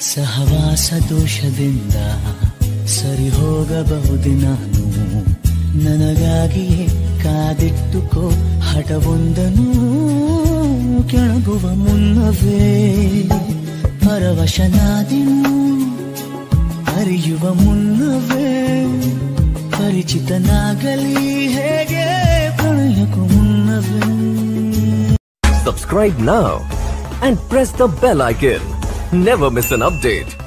ಸಹವಾಸ ದೋಷದಿಂದ ಸರಿ ಹೋಗಬಹುದೇ ನಾನು ನನಗಾಗಿಯೇ ಕಾದಿಟ್ಟುಕೋ ಹಠವೊಂದನು ಕೆಳಗುವ ಮುನ್ನವೇ ಪರವಶನಾದಿನು ಅರಿಯುವ ಮುನ್ನವೇ ಪರಿಚಿತನಾಗಲಿ ಹೇಗೆ ಪ್ರಣಯಕ್ಕೂ ಮುನ್ನವೇ Subscribe now and press the bell icon. Never miss an update.